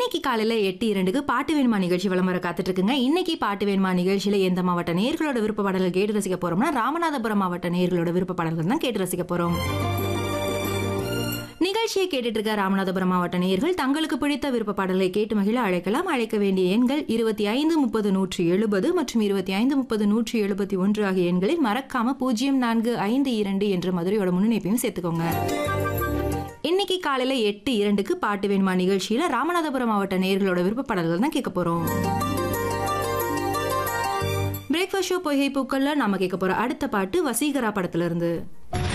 இன்னைக்கு காலையில எட்டு இரண்டுக்கு பாட்டு வேணுமா நிகழ்ச்சி விளம்பரம் காத்துட்டு இருக்குங்க இன்னைக்கு பாட்டு வேணுமா நிகழ்ச்சியில எந்த மாவட்ட நேர்களோட விருப்ப பாடல்கள் கேட்டு ரசிக்க போறோம்னா ராமநாதபுரம் மாவட்ட நேர்களோட விருப்ப பாடல்கள் தான் கேட்டு ரசிக்க போறோம் நிகழ்ச்சியை கேட்டுட்டு இருக்க ராமநாதபுரம் மாவட்ட நேயர்கள் தங்களுக்கு பிடித்த விருப்ப பாடல்களை கேட்டு மகிழ அழைக்கலாம் அழைக்க வேண்டிய எண்கள் இருபத்தி ஐந்து முப்பது நூற்றி எழுபது மற்றும் இருபத்தி ஐந்து முப்பது நூற்றி எழுபத்தி ஒன்று ஆகிய எண்களில் மறக்காம பூஜ்ஜியம் நான்கு ஐந்து இரண்டு என்ற மதுரையோட முன்னிணைப்பையும் சேர்த்துக்கோங்க இன்னைக்கு காலையில எட்டு இரண்டுக்கு பாட்டு வேணுமா நிகழ்ச்சியில ராமநாதபுரம் மாவட்ட நேயர்களோட விருப்ப பாடல்கள் தான் கேட்க போறோம் பிரேக்ஃபாஸ்ட் ஷோ பொய்கை பூக்கள்ல நாம கேட்க போற அடுத்த பாட்டு வசீகரா படத்துல இருந்து